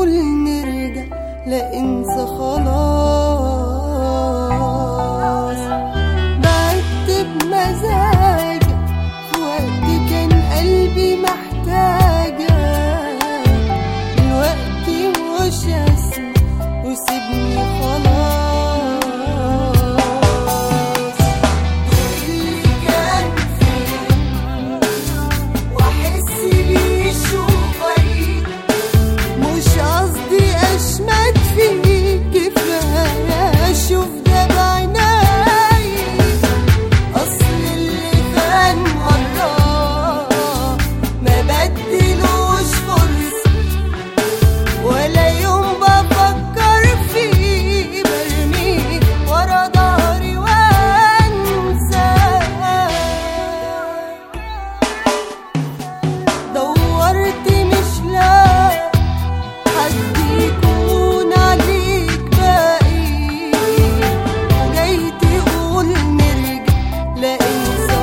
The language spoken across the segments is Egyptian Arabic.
تقول نرجع لا انسى خلاص بعدت بمزاجك في وقت كان قلبي محتاجك دلوقتي مش هسمع وسيبني خلاص اللي كان فين واحس بيه شوف غريب مش قصدي اشمت فيك كفايه اشوف ده بعيني اصل اللي كان مره ما بدلوش فرصه ولا يوم بفكر فيه برميه ورا ظهري وانساه دورت مش لاقي حد يكون عليك باقي وجاي تقول نرجع لا انسى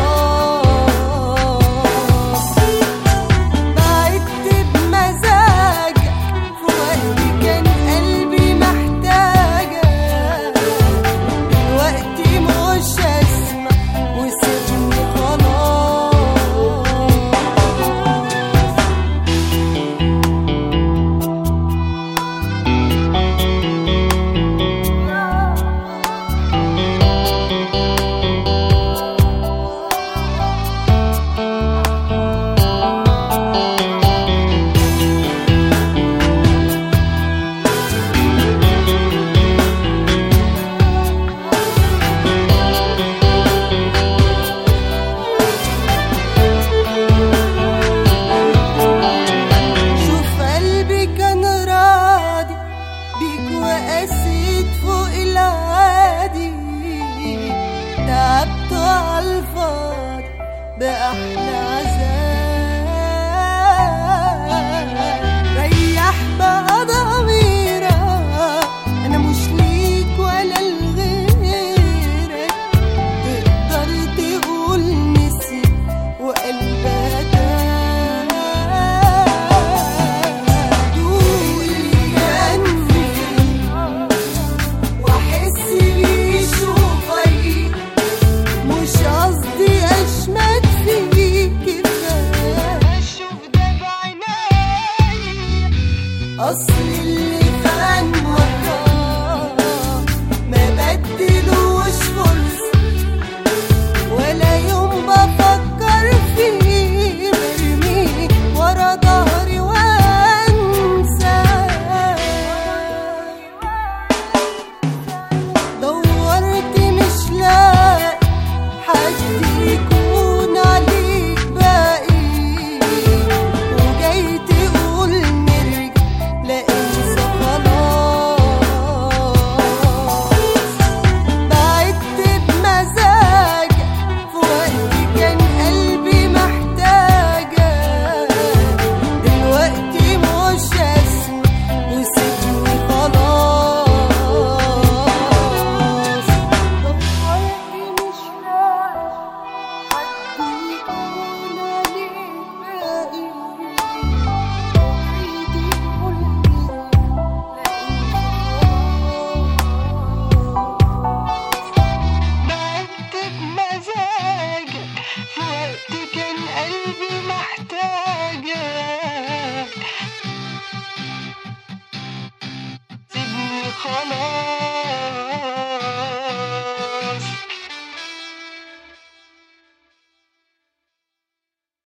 خلاص بعدت بمزاجك في وقت كان قلبي محتاجك دلوقتي مش هسمع وسيبني خلاص شوف قلبي كان راضي بيك وقسيت فوق العادي تعبت عالفاضي بأحلى عذاب ريح بقى ضميرك أنا مش ليك ولا لغيرك تقدر تقول نسيت وقلبك كان فين واحس بيه شوف غريب مش قصدي اشمت فيك كفايه اشوف ده بعيني اصل اللي كان مره ما بدلوش فرصه ولا يوم بفكر فيه برميه ورا ظهري وانساه دورت مش لاقي حد يكون عليك باقي وجاي تقول نرجع لا انسى خلاص بعدت بمزاجك في وقت كان قلبي محتاجك دلوقتي مش هسمع وسيبني خلاص دورت مش لاقي حد يكون عليك باقي وعيدي بعدت بمزاجك في وقت كان قلبي محتاج